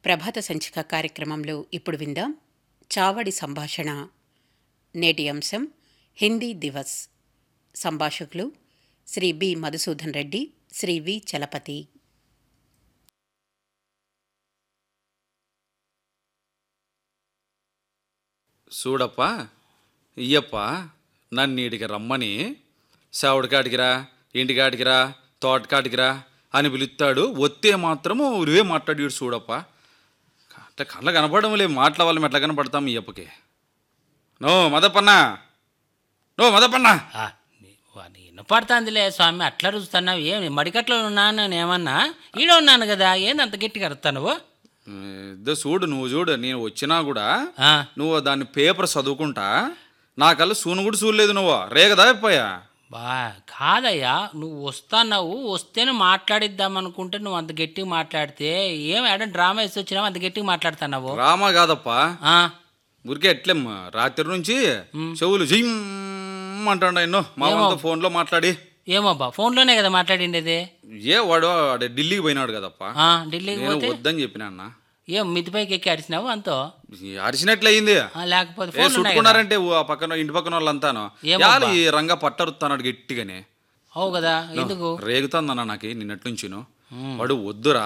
ప్రభాత సంచిక కార్యక్రమంలో ఇప్పుడు విందాం చావడి సంభాషణ నేటి అంశం హిందీ దివస్ సంభాషకులు శ్రీ బి మధుసూదన్ రెడ్డి శ్రీ వి చలపతి చూడప్ప ఇయ్యప్ప నన్ను ఈడికి రమ్మని సావుడికాడికిరా ఇంటికాడికిరా తోటకాడికిరా అని పిలుస్తాడు వస్తే మాత్రము ఉరివే మాట్లాడి చూడప్ప అట్లా కళ్ళ కనపడడం లే మాటల వాళ్ళం ఎట్లా కనపడతాం ఇయ్యప్పకి నో మదపన్నా నో మదపన్నా ఆ, నీ- వాని వినపడుతుందిలే స్వామి అట్లా రుస్తున్నావు ఏం మడికట్లో ఉన్నాను నేను ఏమన్నా ఈడ ఉన్నాను కదా ఏంది అంత గట్టిగా అరుస్తావు నువ్వు ఇద్దో చూడు నువ్వు చూడు నేను వచ్చినా కూడా ఆ, నువ్వు దాన్ని పేపర్ చదువుకుంటా నా కళ్ళు సూను కూడా చూడలేదు నువ్వు రేగదా అయిపోయా బా కాదయ్యా నువ్వు వస్తాన్నావు వస్తేనే మాట్లాడిద్దాం అనుకుంటే నువ్వు అంత గట్టిగా మాట్లాడితే ఏం ఏడ డ్రామా వేసి వచ్చినావు అంత గట్టిగా మాట్లాడుతున్నావు రామా కాదప్పా ఆ, ఊరికే ఎట్లేం రాత్రి నుంచి చెవులు జిమ్ అంటాడు ఎన్నో మా వాళ్ళతో ఫోన్లో మాట్లాడి ఏమో బా ఫోన్లోనే కదా మాట్లాడిండేది ఏ వాడు వాడు ఢిల్లీకి పోయినాడు కదప్ప ఆ, ఢిల్లీకి నేను పోతే వద్దని చెప్పిన అన్న ఏం మిద్దిపైకి ఎక్కి అరిచినావు అంతో ఈ అరిచినట్లు అయింది ఆ, లేకపోతే ఏ ఫోన్ ఉన్నాయి కదా. చుట్టుకున్నారంటే ఊ ఆ పక్కన ఇంటి పక్కన వాళ్ళంతాను ఏమబ్బా? యాలు ఈ రంగా పట్టరుతున్నాడు గట్టిగానే అవు కదా ఎందుకు రేగుతుందన్న నాకు నిన్నటి నుంచి వాడు వద్దురా